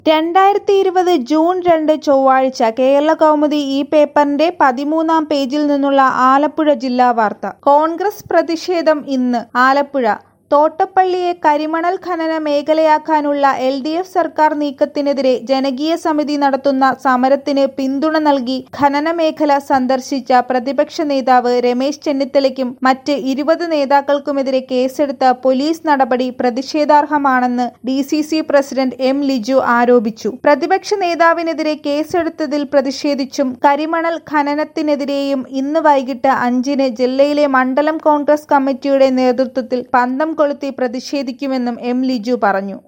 രണ്ടായിരത്തി ഇരുപത് ജൂൺ രണ്ട് ചൊവ്വാഴ്ച കേരള കൗമുദി ഈ പേപ്പറിന്റെ പതിമൂന്നാം പേജിൽ നിന്നുള്ള ആലപ്പുഴ ജില്ലാ വാർത്ത കോൺഗ്രസ് പ്രതിഷേധം ഇന്ന് ആലപ്പുഴ തോട്ടപ്പള്ളിയെ കരിമണൽ ഖനന മേഖലയാക്കാനുള്ള എൽ ഡി എഫ് സർക്കാർ നീക്കത്തിനെതിരെ ജനകീയ സമിതി നടത്തുന്ന സമരത്തിന് പിന്തുണ നൽകി ഖനന മേഖല സന്ദർശിച്ച പ്രതിപക്ഷ നേതാവ് രമേശ് ചെന്നിത്തലയ്ക്കും മറ്റ് ഇരുപത് നേതാക്കൾക്കുമെതിരെ കേസെടുത്ത പോലീസ് നടപടി പ്രതിഷേധാർഹമാണെന്ന് D C C president M Liju ആരോപിച്ചു പ്രതിപക്ഷ നേതാവിനെതിരെ കേസെടുത്തതിൽ പ്രതിഷേധിച്ചും കരിമണൽ ഖനനത്തിനെതിരെയും ഇന്ന് വൈകിട്ട് അഞ്ചിന് ജില്ലയിലെ മണ്ഡലം കോൺഗ്രസ് കമ്മിറ്റിയുടെ നേതൃത്വത്തിൽ പന്തം കൊളുത്തി പ്രതിഷേധിക്കുമെന്നും എം ലിജു പറഞ്ഞു